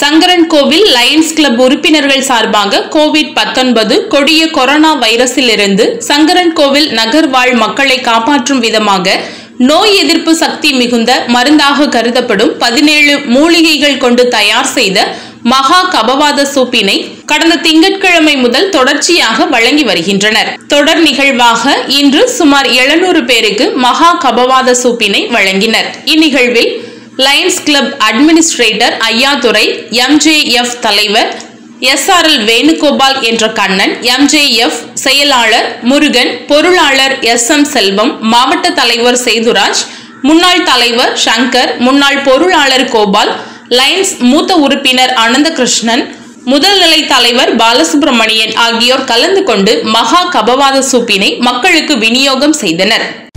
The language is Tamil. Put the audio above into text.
சங்கரன் கோவில் லயன்ஸ் கிளப் உறுப்பினர்கள் சார்பாக கோவிட் 19 கொடிய கொரோனா வைரஸிலிருந்து சங்கரன் கோவில் நகர்வாழ் மக்களை காப்பாற்றும் விதமாக நோய் எதிர்ப்பு சக்தி மிகுந்த மருந்தாக கருதப்படும் பதினேழு மூலிகைகள் கொண்டு தயார் செய்த மகா கபவாத சூப்பினை கடந்த திங்கட்கிழமை முதல் தொடர்ச்சியாக வழங்கி வருகின்றனர் தொடர் நிகழ்வாக இன்று சுமார் 700 பேருக்கு மகா கபவாத சூப்பினை வழங்கினர் இந்நிகழ்வில் Lions Club administrator Iyadurai MJF தலைவர் எஸ்ஆர்எல் வேணுகோபால் என்ற கண்ணன் எம்ஜேஎஃப் செயலாளர் முருகன் பொருளாளர் எஸ் எம் செல்வம் மாவட்ட தலைவர் சேதுராஜ் முன்னாள் தலைவர் சங்கர் முன்னாள் பொருளாளர் கோபால் லயன்ஸ் மூத்த உறுப்பினர் அனந்தகிருஷ்ணன் முதல்நிலை தலைவர் பாலசுப்ரமணியன் ஆகியோர் கலந்து கொண்டு மகா கபவாத சூப்பினை மக்களுக்கு விநியோகம் செய்தனர்